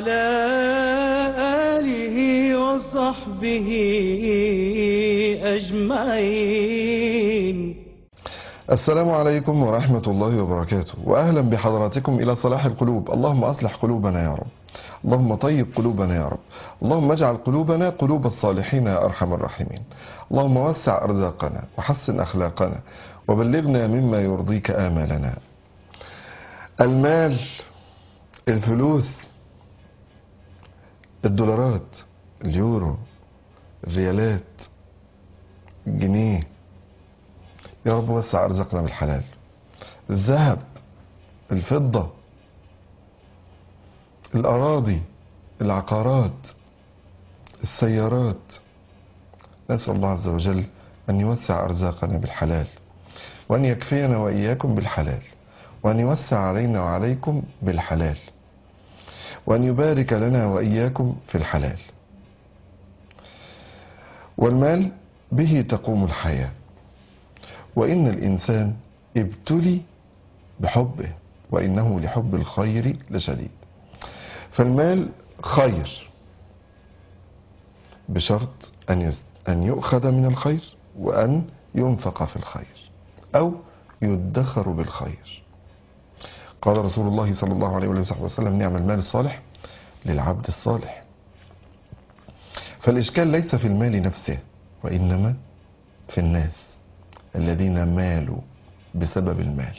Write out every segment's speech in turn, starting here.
وعلى آله وصحبه أجمعين السلام عليكم ورحمة الله وبركاته وأهلا بحضراتكم إلى صلاح القلوب اللهم أصلح قلوبنا يا رب اللهم طيب قلوبنا يا رب اللهم اجعل قلوبنا قلوب الصالحين يا أرحم الراحمين اللهم وسع أرزاقنا وحسن أخلاقنا وبلغنا مما يرضيك آمالنا المال الفلوس الدولارات اليورو الريالات الجنيه يا رب وسع أرزاقنا بالحلال الذهب الفضة الأراضي العقارات السيارات نسأل الله عز وجل أن يوسع أرزاقنا بالحلال وأن يكفينا وإياكم بالحلال وأن يوسع علينا وعليكم بالحلال وأن يبارك لنا وإياكم في الحلال والمال به تقوم الحياة وإن الإنسان ابتلي بحبه وإنه لحب الخير لشديد فالمال خير بشرط أن يز- أن يؤخذ من الخير وأن ينفق في الخير أو يدخر بالخير قال رسول الله صلى الله عليه وآله وسلم نعم المال الصالح للعبد الصالح فالإشكال ليس في المال نفسه وإنما في الناس الذين مالوا بسبب المال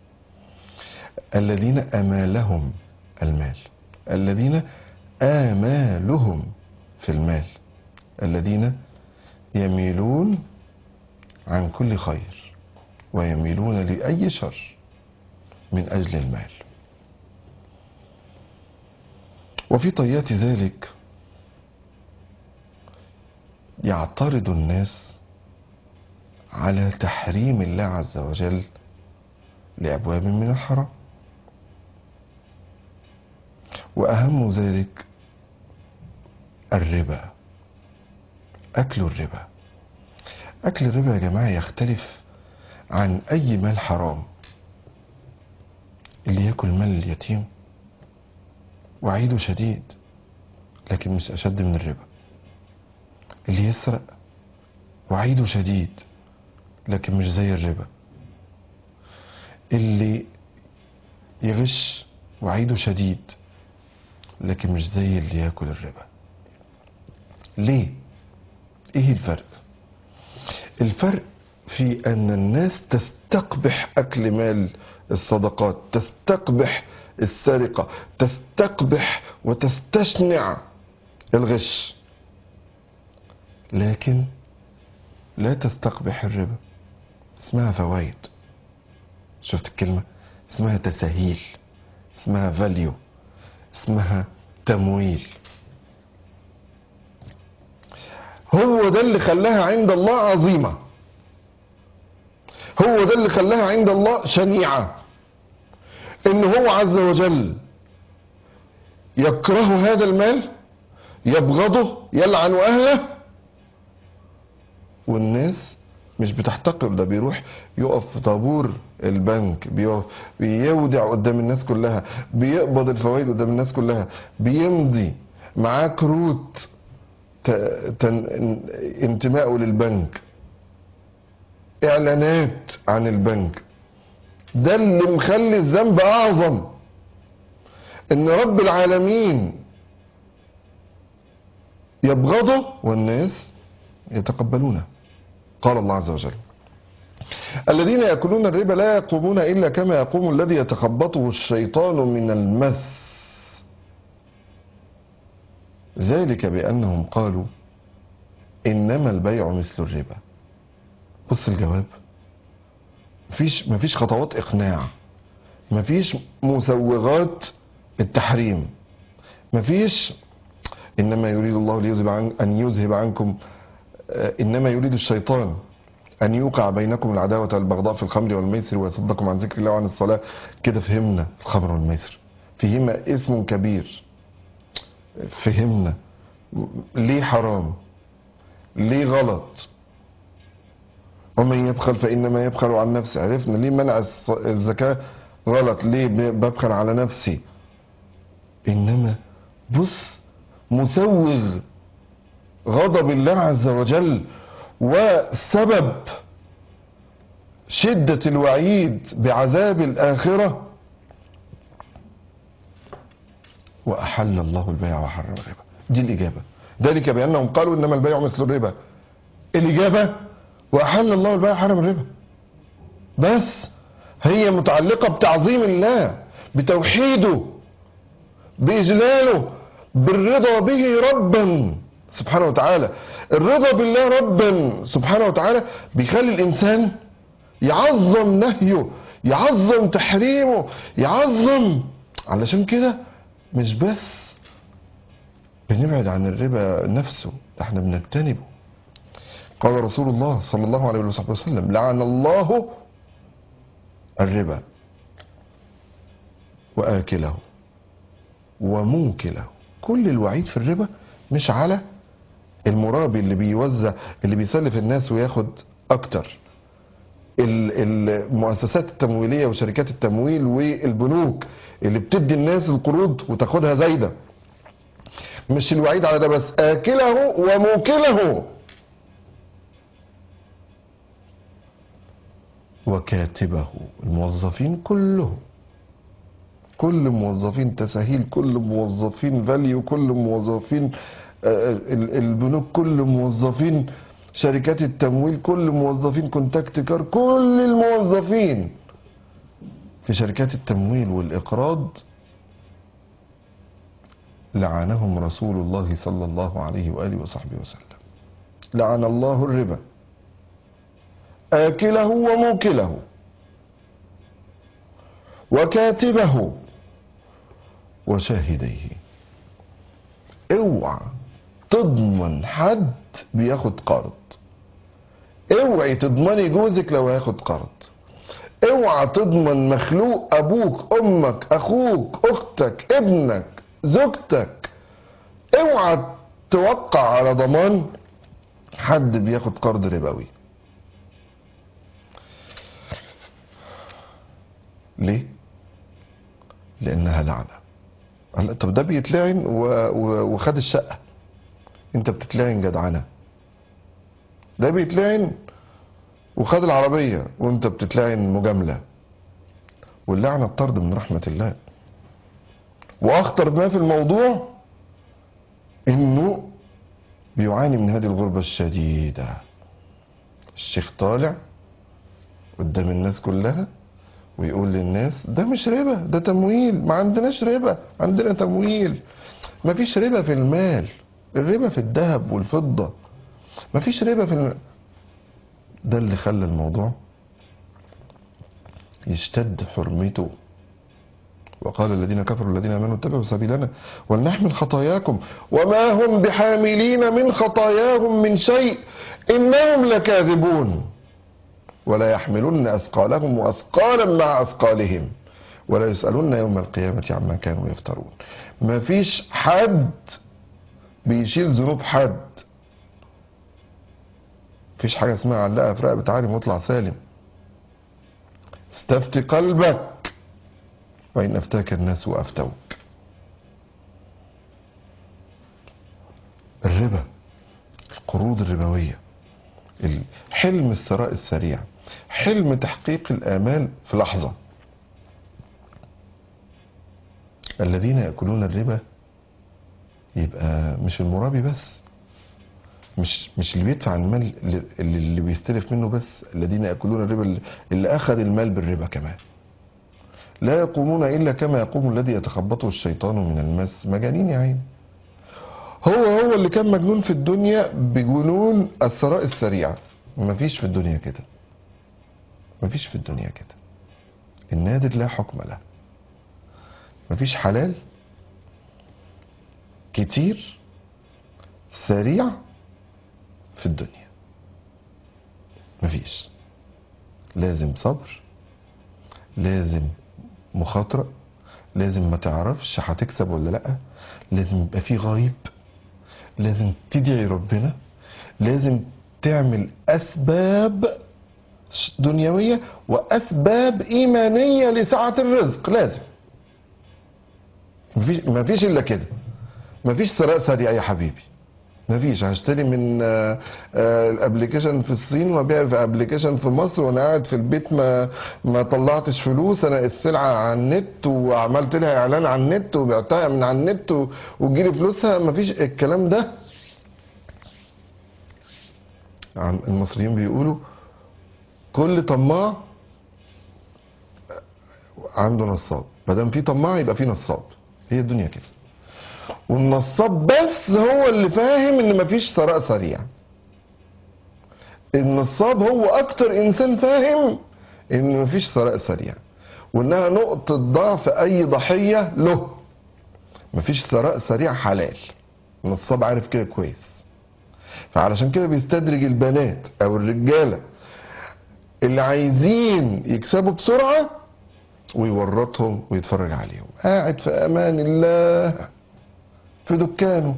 الذين أمالهم المال الذين آمالهم في المال الذين يميلون عن كل خير ويميلون لأي شر من أجل المال وفي طيات ذلك يعترض الناس على تحريم الله عز وجل لأبواب من الحرام وأهم ذلك الربا أكل الربا أكل الربا يا جماعة يختلف عن أي مال حرام اللي ياكل مال اليتيم وعيده شديد لكن مش أشد من الربا اللي يسرق وعيده شديد لكن مش زي الربا اللي يغش وعيده شديد لكن مش زي اللي ياكل الربا ليه ايه الفرق الفرق في ان الناس تستقبح اكل مال الصدقات تستقبح السرقة تستقبح وتستشنع الغش لكن لا تستقبح الربا اسمها فوائد شفت الكلمة اسمها تساهيل اسمها فاليو اسمها تمويل هو ده اللي خلاها عند الله عظيمة هو ده اللي خلاها عند الله شنيعة ان هو عز وجل يكره هذا المال يبغضه يلعن اهله والناس مش بتحتقر ده بيروح يقف في طابور البنك بيقف بيودع قدام الناس كلها بيقبض الفوائد قدام الناس كلها بيمضي معاه كروت ت- تن- انتمائه للبنك اعلانات عن البنك ده اللي مخلي الذنب اعظم ان رب العالمين يبغضه والناس يتقبلونه قال الله عز وجل الذين يأكلون الربا لا يقومون إلا كما يقوم الذي يتخبطه الشيطان من المس ذلك بأنهم قالوا إنما البيع مثل الربا بص الجواب مفيش مفيش خطوات إقناع مفيش مسوغات التحريم مفيش إنما يريد الله ليذهب عن أن يذهب عنكم آه، إنما يريد الشيطان أن يوقع بينكم العداوة والبغضاء في الخمر والميسر ويصدكم عن ذكر الله وعن الصلاة كده فهمنا الخمر والميسر فهمنا اسم كبير فهمنا م- ليه حرام ليه غلط ومن يبخل فإنما يبخل عن نفسه عرفنا ليه منع الص- الزكاة غلط ليه ب- ببخل على نفسي إنما بص مسوغ غضب الله عز وجل وسبب شدة الوعيد بعذاب الآخرة وأحل الله البيع وحرم الربا دي الإجابة ذلك بأنهم قالوا إنما البيع مثل الربا الإجابة وأحل الله البيع وحرم الربا بس هي متعلقة بتعظيم الله بتوحيده بإجلاله بالرضا به ربا سبحانه وتعالى الرضا بالله ربا سبحانه وتعالى بيخلي الإنسان يعظم نهيه يعظم تحريمه يعظم علشان كده مش بس بنبعد عن الربا نفسه ده احنا بنجتنبه قال رسول الله صلى الله عليه وصحبه وسلم لعن الله الربا وآكله وموكله كل الوعيد في الربا مش على المرابي اللي بيوزع اللي بيسلف الناس وياخد اكتر ال- المؤسسات التمويليه وشركات التمويل والبنوك اللي بتدي الناس القروض وتاخدها زايده مش الوعيد على ده بس اكله وموكله وكاتبه الموظفين كلهم كل موظفين تسهيل كل موظفين فاليو كل موظفين آه، ال- البنوك كل موظفين شركات التمويل كل موظفين كونتاكت كار كل الموظفين في شركات التمويل والإقراض لعنهم رسول الله صلى الله عليه وآله وصحبه وسلم لعن الله الربا آكله وموكله وكاتبه وشاهديه اوعى تضمن حد بياخد قرض اوعي تضمني جوزك لو هياخد قرض اوعى تضمن مخلوق ابوك امك اخوك اختك ابنك زوجتك اوعى توقع على ضمان حد بياخد قرض ربوي ليه لانها لعنه قال طب ده بيتلعن و... و... وخد الشقه انت بتتلعن جدعنه ده بيتلعن وخد العربيه وانت بتتلعن مجامله واللعنه الطرد من رحمه الله واخطر ما في الموضوع انه بيعاني من هذه الغربه الشديده الشيخ طالع قدام الناس كلها ويقول للناس ده مش ربا ده تمويل ما عندناش ربا عندنا تمويل ما فيش ربا في المال الربا في الذهب والفضة ما فيش ربا في الم... ده اللي خلى الموضوع يشتد حرمته وقال الذين كفروا الذين امنوا اتبعوا سبيلنا ولنحمل خطاياكم وما هم بحاملين من خطاياهم من شيء انهم لكاذبون ولا يحملن اثقالهم واثقالا مع اثقالهم ولا يسالون يوم القيامه عما كانوا يفترون ما فيش حد بيشيل ذنوب حد مفيش حاجه اسمها علقها في رقبه عالم واطلع سالم استفتي قلبك وإن أفتاك الناس وأفتوك الربا القروض الربوية حلم الثراء السريع حلم تحقيق الآمال في لحظة الذين يأكلون الربا يبقى مش المرابي بس مش مش اللي بيدفع المال اللي, اللي بيستلف منه بس الذين يأكلون الربا اللي- اللي أخذ المال بالربا كمان لا يقومون إلا كما يقوم الذي يتخبطه الشيطان من المس مجانين يا عين هو هو اللي كان مجنون في الدنيا بجنون الثراء السريع مفيش في الدنيا كده مفيش في الدنيا كده النادر لا حكم له مفيش حلال كتير سريع في الدنيا مفيش لازم صبر لازم مخاطرة لازم ما تعرفش هتكسب ولا لا لازم يبقى في غايب لازم تدعي ربنا لازم تعمل اسباب دنيوية واسباب ايمانية لسعة الرزق لازم مفيش مفيش الا كده مفيش ثراء سريع يا حبيبي مفيش هشتري من آه، آه، الابليكيشن في الصين وابيع في ابليكيشن في مصر وانا قاعد في البيت ما ما طلعتش فلوس انا السلعه على النت وعملت لها اعلان على النت وبعتها من على النت و- وتجيلي فلوسها مفيش الكلام ده عن- المصريين بيقولوا كل طماع عنده نصاب ما دام في طماع يبقى في نصاب هي الدنيا كده والنصاب بس هو اللي فاهم ان مفيش ثراء سريع النصاب هو اكتر انسان فاهم ان مفيش ثراء سريع وانها نقطة ضعف اي ضحية له مفيش ثراء سريع حلال النصاب عارف كده كويس فعلشان كده بيستدرج البنات او الرجالة اللي عايزين يكسبوا بسرعة ويورطهم ويتفرج عليهم قاعد في امان الله في دكانه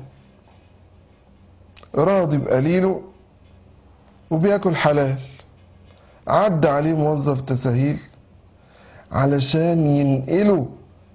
راضي بقليله وبياكل حلال عدى عليه موظف تساهيل علشان ينقله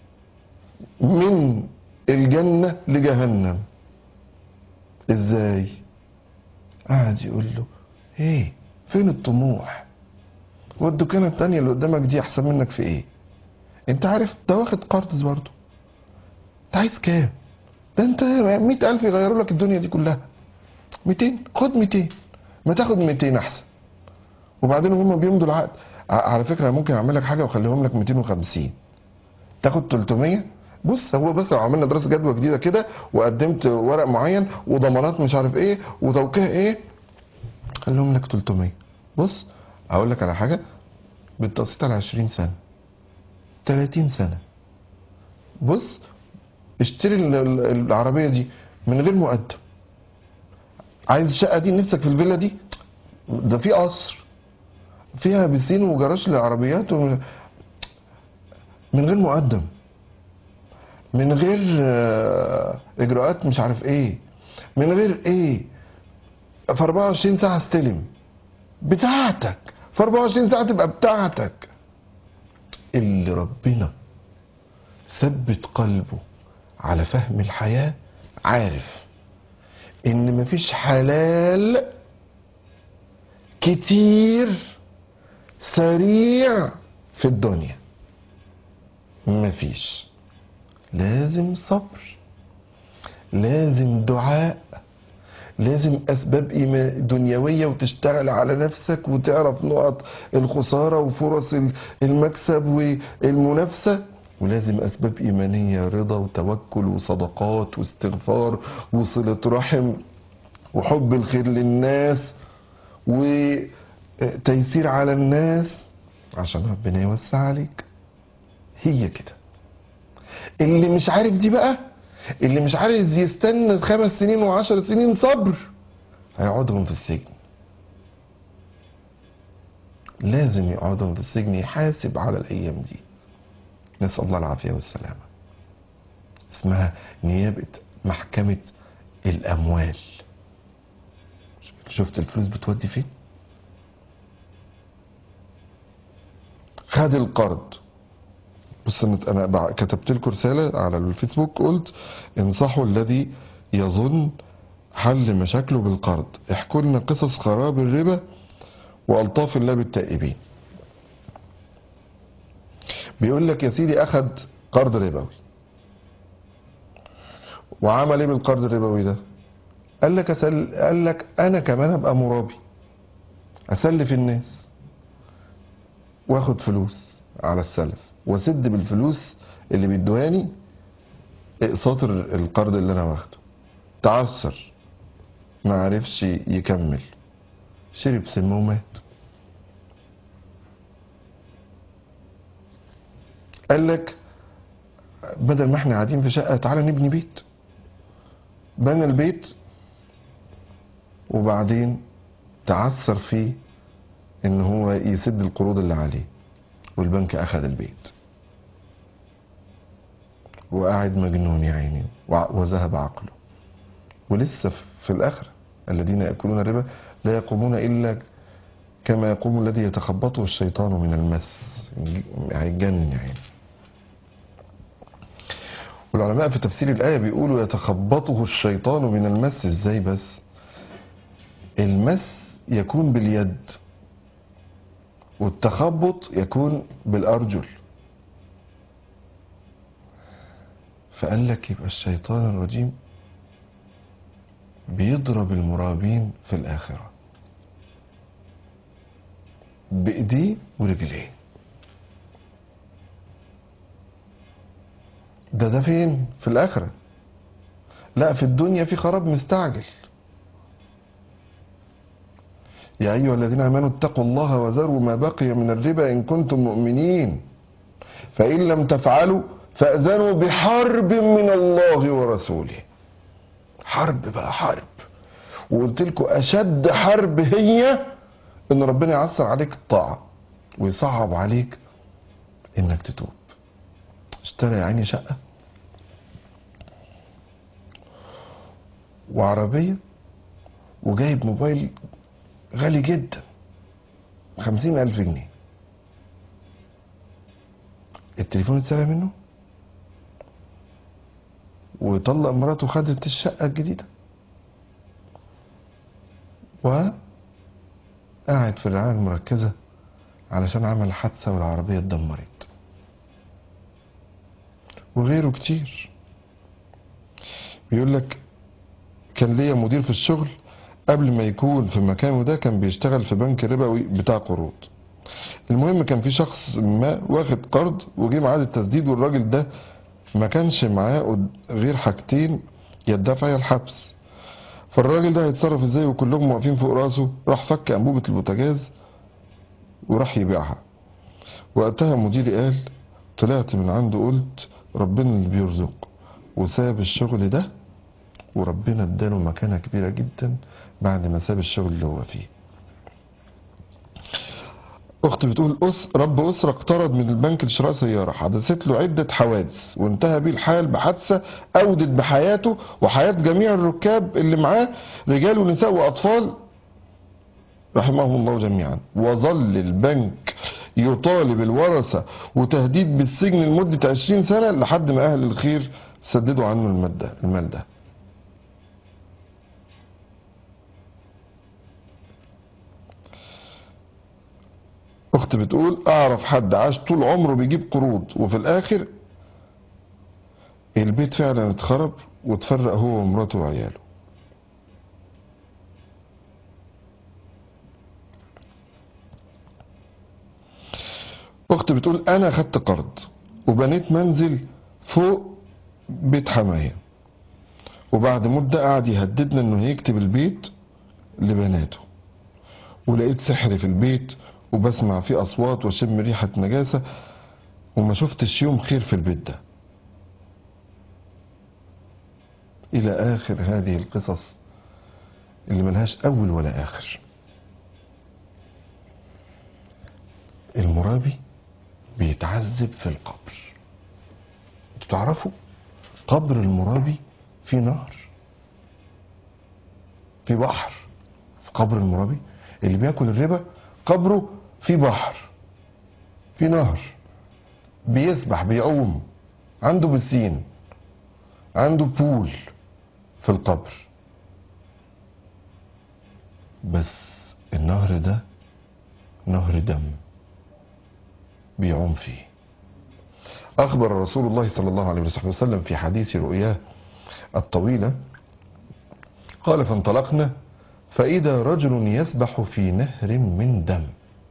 من الجنة لجهنم ازاي قعد يقول له ايه فين الطموح والدكانة التانية اللي قدامك دي احسن منك في ايه انت عارف ده واخد قرض برضه انت عايز كام ده انت مئة ألف يغيروا لك الدنيا دي كلها 200 خد 200 ما تاخد 200 أحسن وبعدين هم بيمضوا العقد ع- على فكرة ممكن أعمل لك حاجة وأخليهم لك 250 تاخد 300 بص هو بس لو عملنا دراسة جدوى جديدة كده وقدمت ورق معين وضمانات مش عارف ايه وتوقيع ايه خليهم لك 300 بص أقول لك على حاجة بالتقسيط على 20 سنة 30 سنة بص اشتري ال- ال- العربية دي من غير مقدم عايز الشقة دي نفسك في الفيلا دي ده في قصر فيها بسين وجراج للعربيات ومن من غير مقدم من غير آه، اجراءات مش عارف ايه من غير ايه في 24 ساعة استلم بتاعتك في 24 ساعة تبقى بتاعتك اللي ربنا ثبت قلبه على فهم الحياة عارف ان مفيش حلال كتير سريع في الدنيا مفيش لازم صبر لازم دعاء لازم اسباب إيما- دنيويه وتشتغل على نفسك وتعرف نقط الخساره وفرص ال- المكسب والمنافسه ولازم اسباب ايمانيه رضا وتوكل وصدقات واستغفار وصله رحم وحب الخير للناس وتيسير على الناس عشان ربنا يوسع عليك هي كده اللي مش عارف دي بقى اللي مش عايز يستنى خمس سنين وعشر سنين صبر هيقعدهم في السجن لازم يقعدهم في السجن يحاسب على الايام دي نسال الله العافيه والسلامه اسمها نيابه محكمه الاموال شفت الفلوس بتودي فين خد القرض بص انا انا بع- كتبت لكم رساله على الفيسبوك قلت انصحوا الذي يظن حل مشاكله بالقرض احكوا لنا قصص خراب الربا والطاف الله بالتائبين بيقول لك يا سيدي اخد قرض ربوي وعمل ايه بالقرض الربوي ده قال لك أسل... قال لك انا كمان ابقى مرابي اسلف الناس واخد فلوس على السلف واسد بالفلوس اللي بيدوهاني اقساط ال- القرض اللي انا واخده تعثر ما عرفش يكمل شرب سم ومات قال لك بدل ما احنا قاعدين في شقه تعالى نبني بيت بنى البيت وبعدين تعثر فيه ان هو يسد القروض اللي عليه والبنك اخذ البيت وقاعد مجنون يا عيني وع- وذهب عقله ولسه في الاخره الذين ياكلون الربا لا يقومون الا كما يقوم الذي يتخبطه الشيطان من المس هيتجنن يا عيني والعلماء في تفسير الآية بيقولوا يتخبطه الشيطان من المس ازاي بس المس يكون باليد والتخبط يكون بالأرجل فقال لك يبقى الشيطان الرجيم بيضرب المرابين في الآخرة بإيديه ورجليه ده ده فين في الآخرة لا في الدنيا في خراب مستعجل يا أيها الذين آمنوا اتقوا الله وذروا ما بقي من الربا إن كنتم مؤمنين فإن لم تفعلوا فأذنوا بحرب من الله ورسوله حرب بقى حرب وقلت لكم أشد حرب هي إن ربنا يعثر عليك الطاعة ويصعب عليك إنك تتوب اشترى يا عيني شقة وعربية وجايب موبايل غالي جدا خمسين ألف جنيه التليفون اتسرق منه وطلق مراته خدت الشقة الجديدة وقعد في الرعاية المركزة علشان عمل حادثة والعربية اتدمرت وغيره كتير بيقول لك كان ليا مدير في الشغل قبل ما يكون في مكانه ده كان بيشتغل في بنك ربوي بتاع قروض المهم كان في شخص ما واخد قرض وجه ميعاد التسديد والراجل ده ما كانش معاه قد- غير حاجتين يدفع يا الحبس فالراجل ده هيتصرف ازاي وكلهم واقفين فوق راسه راح فك انبوبه البوتاجاز وراح يبيعها وقتها مديري قال طلعت من عنده قلت ربنا اللي بيرزق وساب الشغل ده وربنا اداله مكانة كبيرة جدا بعد ما ساب الشغل اللي هو فيه اخت بتقول أس رب اسره اقترض من البنك لشراء سياره حدثت له عده حوادث وانتهى بيه الحال بحادثه اودت بحياته وحياه جميع الركاب اللي معاه رجال ونساء واطفال رحمهم الله جميعا وظل البنك يطالب الورثه وتهديد بالسجن لمده 20 سنه لحد ما اهل الخير سددوا عنه الماده المال ده اخت بتقول اعرف حد عاش طول عمره بيجيب قروض وفي الاخر البيت فعلا اتخرب واتفرق هو ومراته وعياله اخت بتقول انا خدت قرض وبنيت منزل فوق بيت حماية وبعد مدة قعد يهددنا انه هيكتب البيت لبناته ولقيت سحر في البيت وبسمع فيه اصوات واشم ريحه نجاسه وما شفتش يوم خير في البيت ده الى اخر هذه القصص اللي ملهاش اول ولا اخر المرابي بيتعذب في القبر انتوا تعرفوا قبر المرابي في نهر في بحر في قبر المرابي اللي بياكل الربا قبره في بحر في نهر بيسبح بيعوم عنده بسين عنده بول في القبر بس النهر ده نهر دم بيعوم فيه أخبر رسول الله صلى الله عليه وسلم في حديث رؤياه الطويلة قال فانطلقنا فإذا رجل يسبح في نهر من دم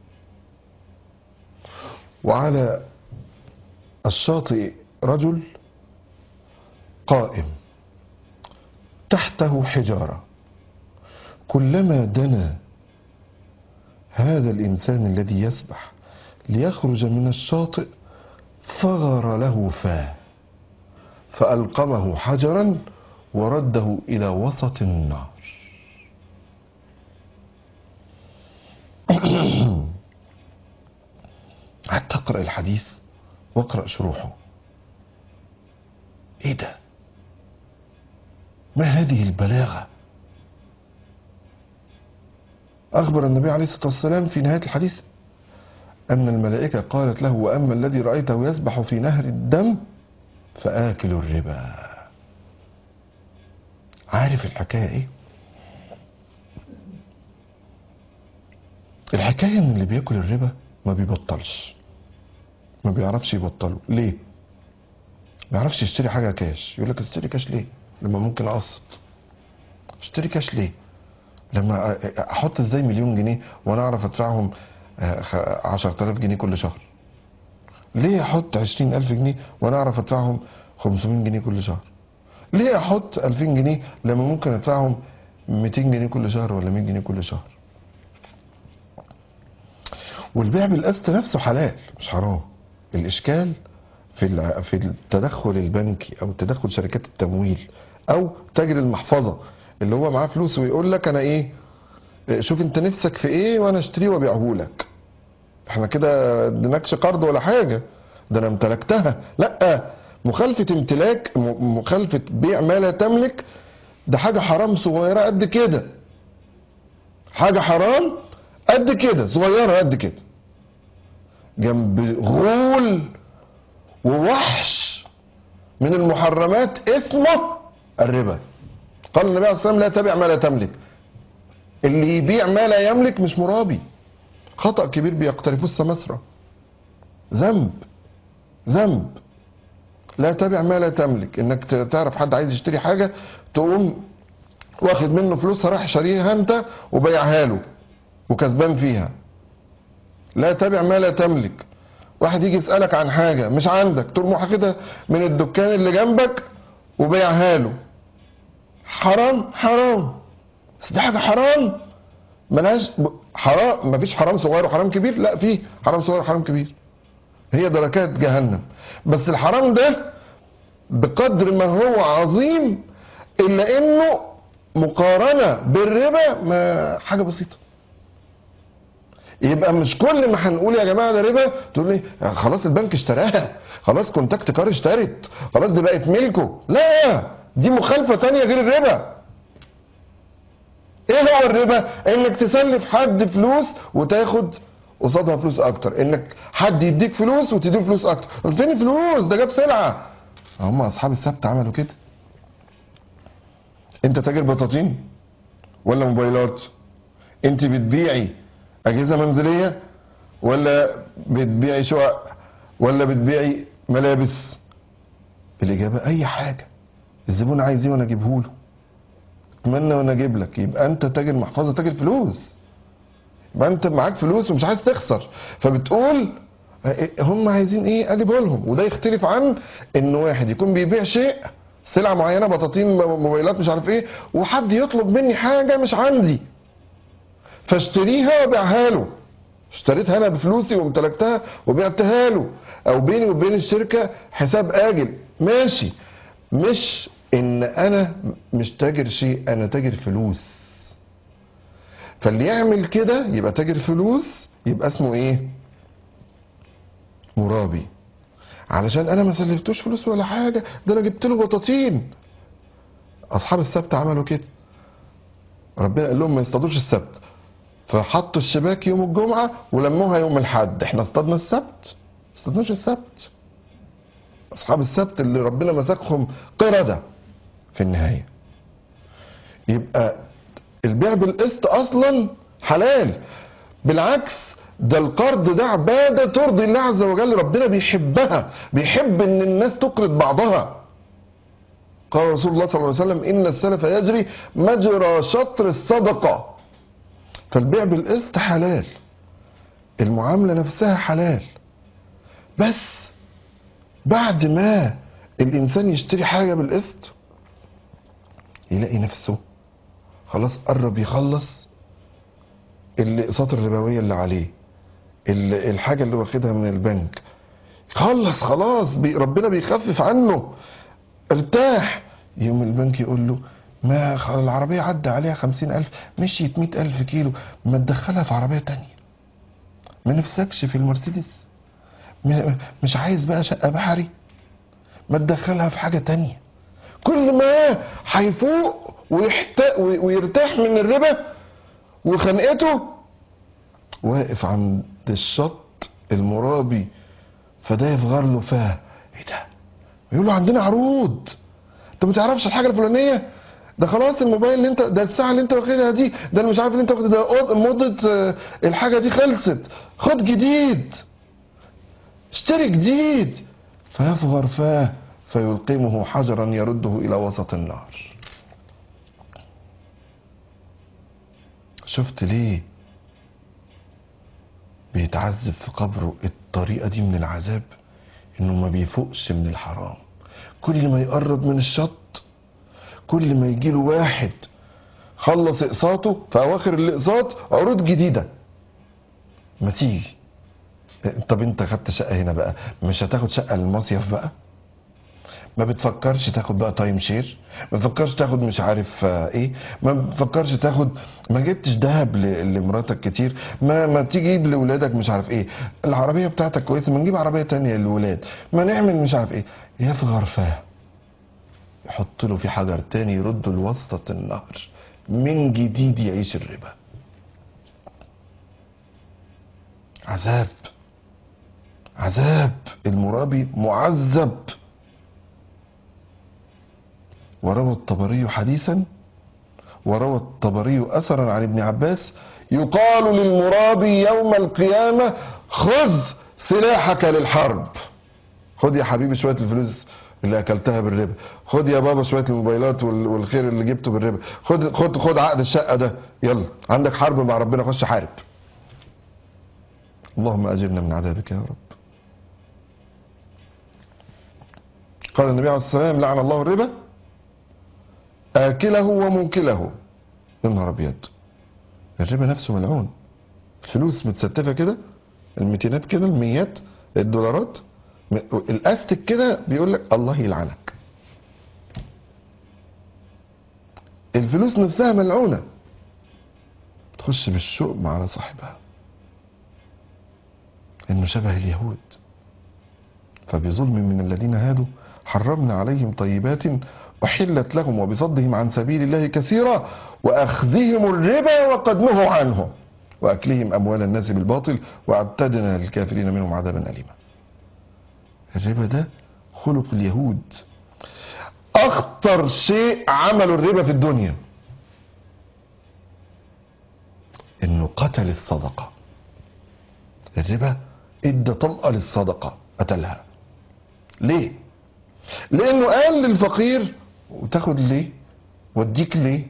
وعلى الشاطئ رجل قائم تحته حجارة كلما دنا هذا الإنسان الذي يسبح ليخرج من الشاطئ فغر له فاه فألقمه حجرا ورده إلى وسط النار قعدت اقرا الحديث واقرا شروحه ايه ده ما هذه البلاغه اخبر النبي عليه الصلاه والسلام في نهايه الحديث ان الملائكه قالت له واما الذي رايته يسبح في نهر الدم فآكل الربا عارف الحكاية ايه الحكاية ان اللي بياكل الربا ما بيبطلش ما بيعرفش يبطله ليه ما بيعرفش يشتري حاجة كاش يقول لك اشتري كاش ليه لما ممكن اقسط اشتري كاش ليه لما احط ازاي مليون جنيه وانا اعرف ادفعهم عشرة آلاف جنيه كل شهر ليه احط عشرين الف جنيه وانا اعرف ادفعهم خمسمائة جنيه كل شهر ليه احط الفين جنيه لما ممكن ادفعهم ميتين جنيه كل شهر ولا مية جنيه كل شهر والبيع بالقسط نفسه حلال مش حرام الاشكال في الع- في التدخل البنكي او تدخل شركات التمويل او تاجر المحفظه اللي هو معاه فلوس ويقول لك انا ايه إيه، شوف انت نفسك في ايه وانا اشتريه وابيعه لك احنا كده اديناكش قرض ولا حاجه ده انا امتلكتها لا مخالفه امتلاك م- مخالفه بيع ما لا تملك ده حاجه حرام صغيره قد كده حاجه حرام قد كده صغيره قد كده جنب غول ووحش من المحرمات اسمه الربا قال النبي عليه الصلاه والسلام لا تبع ما لا تملك اللي يبيع ما لا يملك مش مرابي خطأ كبير بيقترفوه السماسرة ذنب ذنب لا تبع ما لا تملك انك ت- تعرف حد عايز يشتري حاجة تقوم واخد منه فلوسها راح شاريها انت وبيعها له وكسبان فيها لا تبع ما لا تملك واحد يجي يسألك عن حاجة مش عندك تقوم واخدها من الدكان اللي جنبك وبيعها له حرام حرام بس دي حاجة حرام ملهاش ب- حرام مفيش حرام صغير وحرام كبير لا في حرام صغير وحرام كبير هي دركات جهنم بس الحرام ده بقدر ما هو عظيم الا انه مقارنه بالربا ما حاجه بسيطه يبقى مش كل ما هنقول يا جماعه ده ربا تقول لي آه خلاص البنك اشتراها خلاص كونتاكت كار اشترت خلاص دي بقت ملكه لا دي مخالفه تانية غير الربا ايه هو الربا انك تسلف حد فلوس وتاخد قصادها فلوس اكتر انك حد يديك فلوس وتديله فلوس اكتر طب فين الفلوس ده جاب سلعه هم اصحاب السبت عملوا كده انت تاجر بطاطين ولا موبايلات انت بتبيعي اجهزه منزليه ولا بتبيعي شقق ولا بتبيعي ملابس الاجابه اي حاجه الزبون عايز ايه وانا اجيبه له اتمنى وانا اجيب لك يبقى انت تاجر محفظه تاجر فلوس يبقى انت معاك فلوس ومش عايز تخسر فبتقول اه، هم عايزين ايه اجيبه لهم وده يختلف عن ان واحد يكون بيبيع شيء سلعه معينه بطاطين م- موبايلات مش عارف ايه وحد يطلب مني حاجه مش عندي فاشتريها وابيعها له اشتريتها انا بفلوسي وامتلكتها وبعتها له او بيني وبين الشركه حساب اجل ماشي مش ان انا مش تاجر شيء انا تاجر فلوس فاللي يعمل كده يبقى تاجر فلوس يبقى اسمه ايه مرابي علشان انا ما سلفتوش فلوس ولا حاجه ده انا جبت له بطاطين اصحاب السبت عملوا كده ربنا قال لهم ما يصطادوش السبت فحطوا الشباك يوم الجمعه ولموها يوم الاحد احنا اصطادنا السبت ما اصطادناش السبت اصحاب السبت اللي ربنا مسكهم قرده في النهايه يبقى البيع بالقسط اصلا حلال بالعكس ده القرض ده عباده ترضي الله عز وجل ربنا بيحبها بيحب ان الناس تقرض بعضها قال رسول الله صلى الله عليه وسلم ان السلف يجري مجرى شطر الصدقه فالبيع بالقسط حلال المعامله نفسها حلال بس بعد ما الانسان يشتري حاجه بالقسط يلاقي نفسه خلاص قرب يخلص الاقساط الربويه اللي عليه ال- الحاجه اللي واخدها من البنك خلص خلاص بي ربنا بيخفف عنه ارتاح يوم البنك يقول له ما خ- العربية عدى عليها خمسين ألف مشيت مئة ألف كيلو ما تدخلها في عربية تانية ما نفسكش في المرسيدس م- مش عايز بقى شقة بحري ما تدخلها في حاجة تانية كل ما هيفوق ويحت... وي- ويرتاح من الربا وخنقته واقف عند الشط المرابي فده يفغر له فاه ايه ده يقول له عندنا عروض انت ما تعرفش الحاجه الفلانيه ده خلاص الموبايل اللي انت ده الساعه اللي انت واخدها دي ده انا مش عارف اللي انت واخدها ده قط- مده آه، الحاجه دي خلصت خد جديد اشتري جديد فيفغر فاه فيلقمه حجرا يرده الى وسط النار شفت ليه بيتعذب في قبره الطريقه دي من العذاب انه ما بيفوقش من الحرام كل ما يقرب من الشط كل ما يجي له واحد خلص اقساطه في اواخر الاقساط عروض جديده ما تيجي طب انت خدت شقه هنا بقى مش هتاخد شقه للمصيف بقى ما بتفكرش تاخد بقى تايم شير ما بتفكرش تاخد مش عارف آه، ايه ما بتفكرش تاخد ما جبتش ذهب ل- لمراتك كتير ما ما تجيب لاولادك مش عارف ايه العربيه بتاعتك كويسه ما نجيب عربيه تانية للولاد ما نعمل مش عارف ايه يا في غرفاه يحط له في حجر تاني يرده لوسط النهر من جديد يعيش الربا عذاب عذاب المرابي معذب وروى الطبري حديثا وروى الطبري اثرا عن ابن عباس يقال للمرابي يوم القيامه خذ سلاحك للحرب خد يا حبيبي شويه الفلوس اللي اكلتها بالربا خد يا بابا شويه الموبايلات وال- والخير اللي جبته بالربا خد خد خد عقد الشقه ده يلا عندك حرب مع ربنا خش حارب اللهم اجرنا من عذابك يا رب قال النبي عليه الصلاه والسلام لعن الله الربا آكله وموكله يا نهار أبيض الربا نفسه ملعون فلوس متستفة كده الميتينات كده الميات الدولارات م- الاستك كده بيقول لك الله يلعنك الفلوس نفسها ملعونة تخش بالشؤم على صاحبها انه شبه اليهود فبظلم من الذين هادوا حرمنا عليهم طيبات أحلت لهم وبصدهم عن سبيل الله كثيرا وأخذهم الربا وقد نهوا عنه وأكلهم أموال الناس بالباطل وأعتدنا للكافرين منهم عذابا أليما الربا ده خلق اليهود أخطر شيء عملوا الربا في الدنيا إنه قتل الصدقة الربا ادى طلقة للصدقة قتلها ليه لانه قال للفقير وتاخد ليه واديك ليه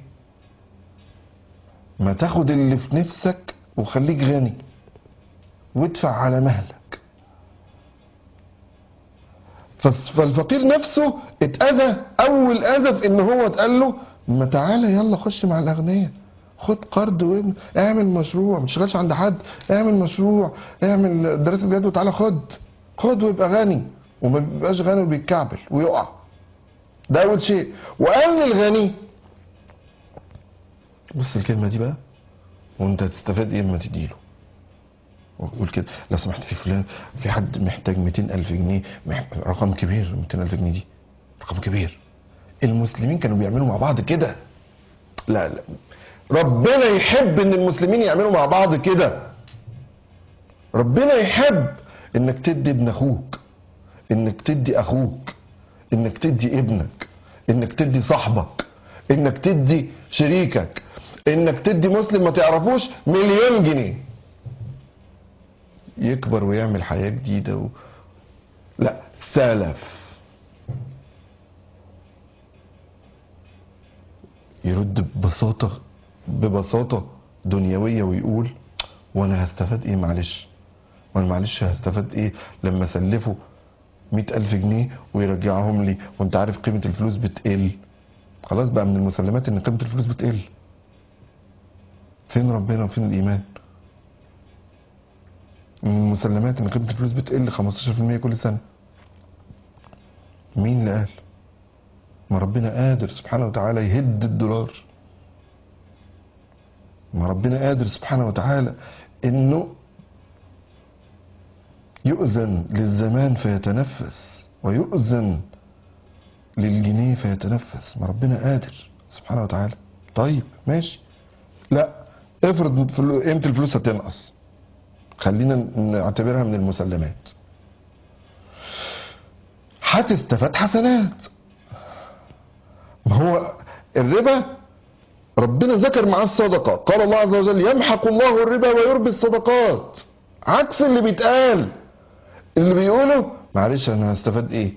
ما تاخد اللي في نفسك وخليك غني وادفع على مهلك فس- فالفقير نفسه اتأذى أول أذى في إن هو اتقال له ما تعالى يلا خش مع الأغنياء خد قرض وابن اعمل مشروع ما تشتغلش عند حد اعمل مشروع اعمل دراسة جدوى تعالى خد خد ويبقى غني وما بيبقاش غني وبيتكعبل ويقع ده أول شيء وقال للغني بص الكلمة دي بقى وانت هتستفاد ايه اما تديله وقول كده لو سمحت في فلان في حد محتاج 200 ألف جنيه مح... رقم كبير 200 ألف جنيه دي رقم كبير المسلمين كانوا بيعملوا مع بعض كده لا لا ربنا يحب ان المسلمين يعملوا مع بعض كده ربنا يحب انك تدي ابن اخوك انك تدي اخوك انك تدي ابنك انك تدي صاحبك انك تدي شريكك انك تدي مسلم ما تعرفوش مليون جنيه يكبر ويعمل حياة جديدة و... لا سلف يرد ببساطة ببساطة دنيوية ويقول وانا هستفاد ايه معلش وانا معلش هستفاد ايه لما اسلفه مئة ألف جنيه ويرجعهم لي وانت عارف قيمة الفلوس بتقل خلاص بقى من المسلمات ان قيمة الفلوس بتقل فين ربنا وفين الإيمان من المسلمات ان قيمة الفلوس بتقل 15% كل سنة مين اللي قال ما ربنا قادر سبحانه وتعالى يهد الدولار ما ربنا قادر سبحانه وتعالى انه يؤذن للزمان فيتنفس ويؤذن للجنيه فيتنفس ما ربنا قادر سبحانه وتعالى طيب ماشي لا افرض فلو- قيمة الفلوس هتنقص خلينا نعتبرها من المسلمات هتستفاد حسنات ما هو الربا ربنا ذكر معاه الصدقة قال الله عز وجل يمحق الله الربا ويربي الصدقات عكس اللي بيتقال اللي بيقوله معلش انا هستفاد ايه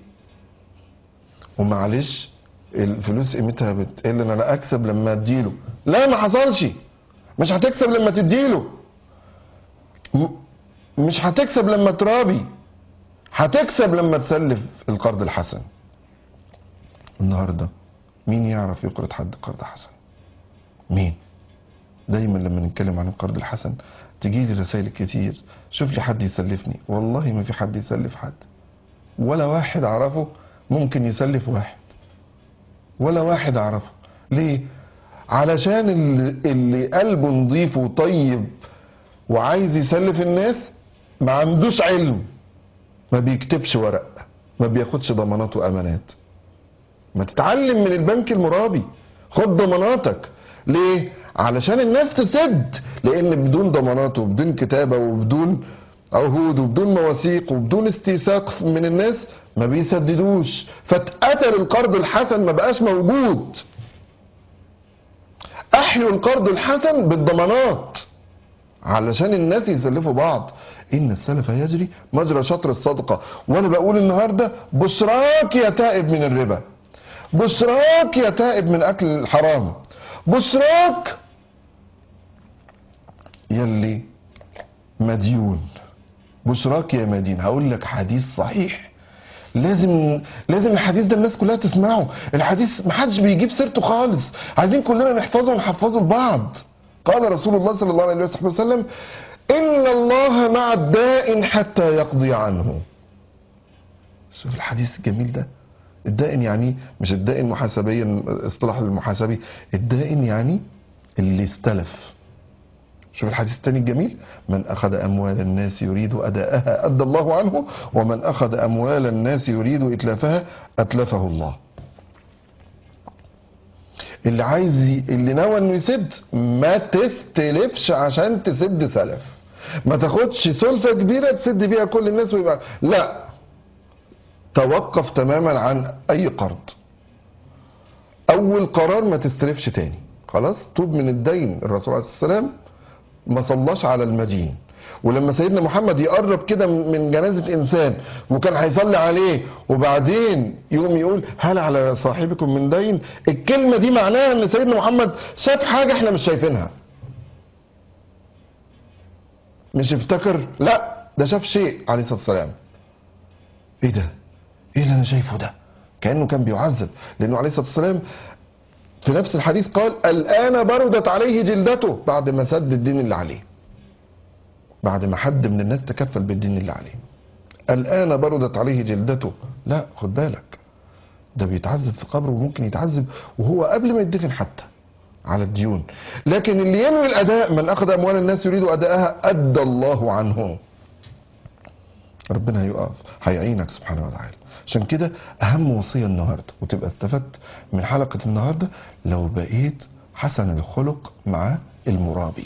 ومعلش الفلوس قيمتها بتقل انا لا اكسب لما اديله لا ما حصلش مش هتكسب لما تديله م- مش هتكسب لما ترابي هتكسب لما تسلف القرض الحسن النهارده مين يعرف يقرض حد قرض حسن مين دايما لما نتكلم عن القرض الحسن تجي لي رسائل كتير شوف لي حد يسلفني والله ما في حد يسلف حد ولا واحد اعرفه ممكن يسلف واحد ولا واحد اعرفه ليه علشان اللي, اللي قلبه نظيف وطيب وعايز يسلف الناس ما عندوش علم ما بيكتبش ورق ما بياخدش ضمانات وامانات ما تتعلم من البنك المرابي خد ضماناتك ليه علشان الناس تسد لان بدون ضمانات وبدون كتابه وبدون عهود وبدون مواثيق وبدون استيثاق من الناس ما بيسددوش فاتقتل القرض الحسن ما بقاش موجود احيوا القرض الحسن بالضمانات علشان الناس يسلفوا بعض ان السلف يجري مجرى شطر الصدقه وانا بقول النهارده بشراك يا تائب من الربا بشراك يا تائب من اكل الحرام بشراك يلي مديون بشراك يا مدين هقول لك حديث صحيح لازم لازم الحديث ده الناس كلها تسمعه الحديث محدش بيجيب سيرته خالص عايزين كلنا نحفظه ونحفظه لبعض قال رسول الله صلى الله عليه وسلم ان الله مع الدائن حتى يقضي عنه شوف الحديث الجميل ده الدائن يعني مش الدائن محاسبيا اصطلاح المحاسبي الدائن يعني اللي استلف شوف الحديث الثاني الجميل من أخذ أموال الناس يريد أداءها أدى الله عنه ومن أخذ أموال الناس يريد إتلافها أتلفه الله اللي عايز ي- اللي نوى انه يسد ما تستلفش عشان تسد سلف ما تاخدش سلفه كبيره تسد بيها كل الناس ويبقى لا توقف تماما عن اي قرض اول قرار ما تستلفش تاني خلاص توب من الدين الرسول عليه الصلاه والسلام ما صلاش على المدين ولما سيدنا محمد يقرب كده من جنازة إنسان وكان هيصلي عليه وبعدين يقوم يقول هل على صاحبكم من دين الكلمة دي معناها إن سيدنا محمد شاف حاجة إحنا مش شايفينها مش افتكر لا ده شاف شيء عليه الصلاة والسلام إيه ده إيه اللي أنا شايفه ده كأنه كان بيعذب لأنه عليه الصلاة والسلام في نفس الحديث قال الآن بردت عليه جلدته بعد ما سد الدين اللي عليه بعد ما حد من الناس تكفل بالدين اللي عليه الآن بردت عليه جلدته لا خد بالك ده بيتعذب في قبره وممكن يتعذب وهو قبل ما يدفن حتى على الديون لكن اللي ينوي الأداء من أخذ أموال الناس يريد أداءها أدى الله عنه ربنا هيقف هيعينك سبحانه وتعالى عشان كده اهم وصيه النهارده وتبقى استفدت من حلقه النهارده لو بقيت حسن الخلق مع المرابي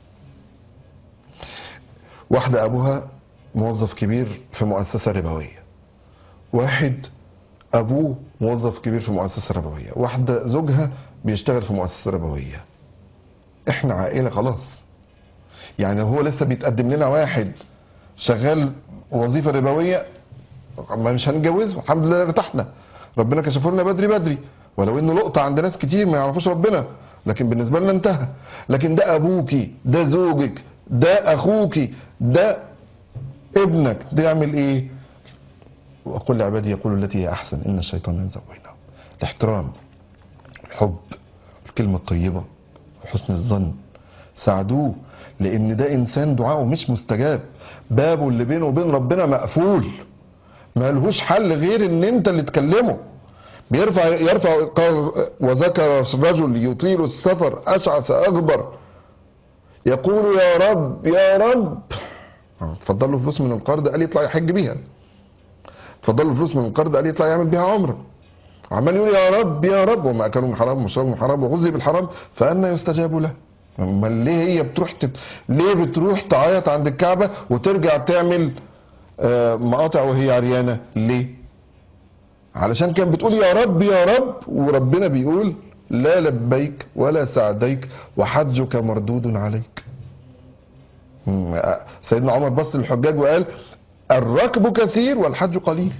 واحده ابوها موظف كبير في مؤسسه ربويه واحد ابوه موظف كبير في مؤسسه ربويه واحده زوجها بيشتغل في مؤسسه ربويه احنا عائله خلاص يعني هو لسه بيتقدم لنا واحد شغال وظيفه ربويه ما مش هنتجوزه الحمد لله ارتحنا ربنا كشفه لنا بدري بدري ولو انه لقطه عند ناس كتير ما يعرفوش ربنا لكن بالنسبه لنا انتهى لكن ده ابوكي ده زوجك ده اخوكي ده ابنك ده يعمل ايه وقل لعبادي يقولوا التي هي احسن ان الشيطان ينزغ بينهم الاحترام الحب الكلمه الطيبه وحسن الظن ساعدوه لان ده انسان دعائه مش مستجاب بابه اللي بينه وبين ربنا مقفول ما لهوش حل غير ان انت اللي تكلمه بيرفع يرفع قال وذكر رجل يطيل السفر اشعث اغبر يقول يا رب يا رب اتفضل له فلوس من القرض قال يطلع يحج بيها اتفضل له فلوس من القرض قال يطلع يعمل بيها عمره عمال يقول يا رب يا رب وما اكلوا من حرام وشربوا من حرام وغذي بالحرام فأنا يستجاب له امال ليه هي بتروح تت... ليه بتروح تعيط عند الكعبه وترجع تعمل آه، مقاطع وهي عريانه ليه علشان كان بتقول يا رب يا رب وربنا بيقول لا لبيك ولا سعديك وحجك مردود عليك مم، سيدنا عمر بص للحجاج وقال الركب كثير والحج قليل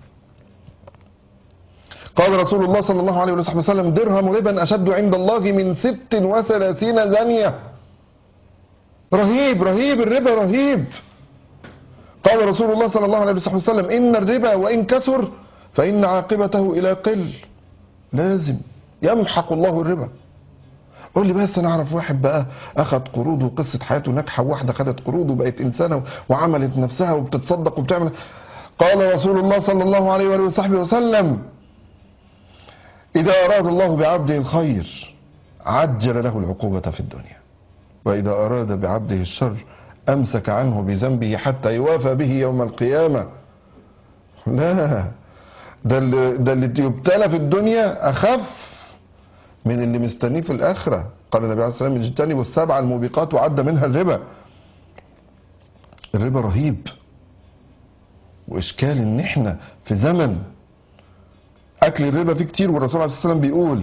قال رسول الله صلى الله عليه وسلم درهم ربا أشد عند الله من ست وثلاثين زانية رهيب رهيب الربا رهيب قال رسول الله صلى الله عليه وسلم إن الربا وإن كثر فإن عاقبته إلى قل لازم يمحق الله الربا قول لي بس انا اعرف واحد بقى اخذ قروض وقصه حياته ناجحه وواحده خدت قروض وبقت انسانه وعملت نفسها وبتتصدق وبتعمل قال رسول الله صلى الله عليه واله وصحبه وسلم اذا اراد الله بعبده الخير عجل له العقوبه في الدنيا واذا اراد بعبده الشر امسك عنه بذنبه حتى يوافى به يوم القيامه لا ده اللي, ده اللي يبتلى في الدنيا اخف من اللي مستنيه في الاخره قال النبي عليه الصلاه والسلام اجتنبوا السبع الموبقات وعد منها الربا الربا رهيب واشكال ان احنا في زمن اكل الربا فيه كتير والرسول عليه الصلاه والسلام بيقول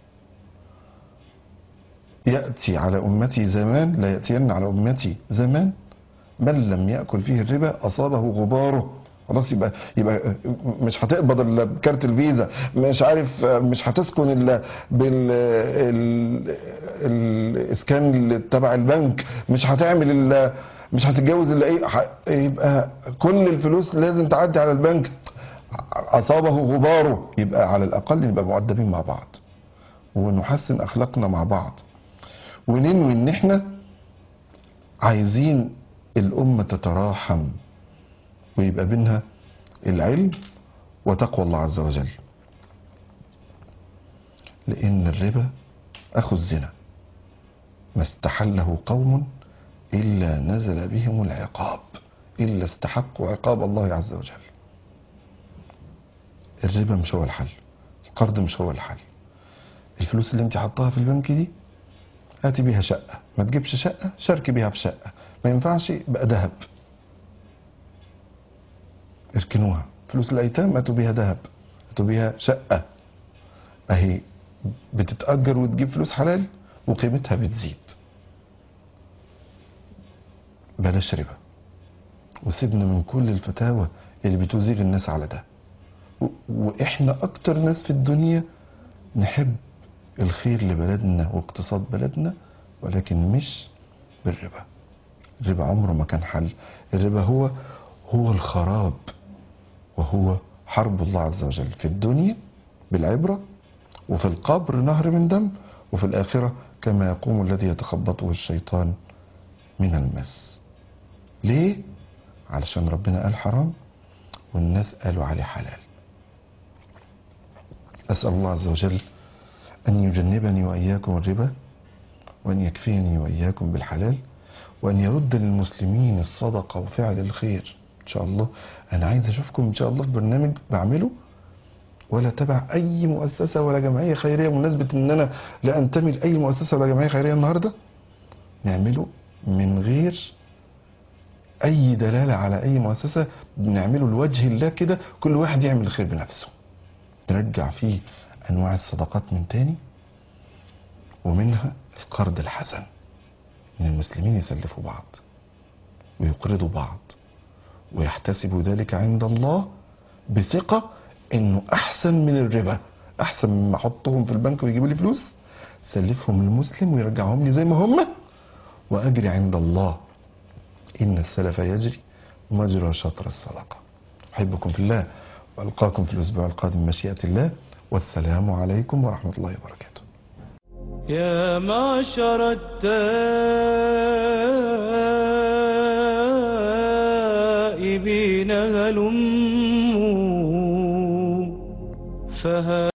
ياتي على امتي زمان لا ياتين على امتي زمان من لم ياكل فيه الربا اصابه غباره خلاص يبقى يبقى مش هتقبض الا بكارت الفيزا مش عارف مش هتسكن الا بال ال- الاسكان اللي تبع البنك مش هتعمل الا مش هتتجوز الا ايه ح- يبقى كل الفلوس لازم تعدي على البنك اصابه غباره يبقى على الاقل نبقى مؤدبين مع بعض ونحسن اخلاقنا مع بعض وننوي ان احنا عايزين الامه تتراحم ويبقى بينها العلم وتقوى الله عز وجل لأن الربا أخو الزنا ما استحله قوم إلا نزل بهم العقاب إلا استحقوا عقاب الله عز وجل الربا مش هو الحل القرض مش هو الحل الفلوس اللي انت حطاها في البنك دي هاتي بيها شقة ما تجيبش شقة شاركي بيها في شقة ما ينفعش بقى ذهب اركنوها فلوس الايتام هاتوا بيها ذهب هاتوا بيها شقه اهي بتتاجر وتجيب فلوس حلال وقيمتها بتزيد بلاش ربا وسيبنا من كل الفتاوى اللي بتزيغ الناس على ده و- واحنا اكتر ناس في الدنيا نحب الخير لبلدنا واقتصاد بلدنا ولكن مش بالربا الربا عمره ما كان حل الربا هو هو الخراب وهو حرب الله عز وجل في الدنيا بالعبرة وفي القبر نهر من دم وفي الآخرة كما يقوم الذي يتخبطه الشيطان من المس ليه؟ علشان ربنا قال حرام والناس قالوا عليه حلال أسأل الله عز وجل أن يجنبني وإياكم الربا وأن يكفيني وإياكم بالحلال وأن يرد للمسلمين الصدقة وفعل الخير إن شاء الله أنا عايز أشوفكم إن شاء الله في برنامج بعمله ولا تبع أي مؤسسة ولا جمعية خيرية بمناسبة إن أنا لا أنتمي لأي مؤسسة ولا جمعية خيرية النهاردة نعمله من غير أي دلالة على أي مؤسسة بنعمله لوجه الله كده كل واحد يعمل الخير بنفسه نرجع فيه أنواع الصدقات من تاني ومنها القرض الحسن ان المسلمين يسلفوا بعض ويقرضوا بعض ويحتسبوا ذلك عند الله بثقة انه احسن من الربا احسن مما احطهم في البنك ويجيبوا لي فلوس سلفهم للمسلم ويرجعهم لي زي ما هم واجري عند الله ان السلف يجري مجرى شطر الصدقة احبكم في الله والقاكم في الاسبوع القادم مشيئة الله والسلام عليكم ورحمة الله وبركاته يا معشر التائبين هلموا فها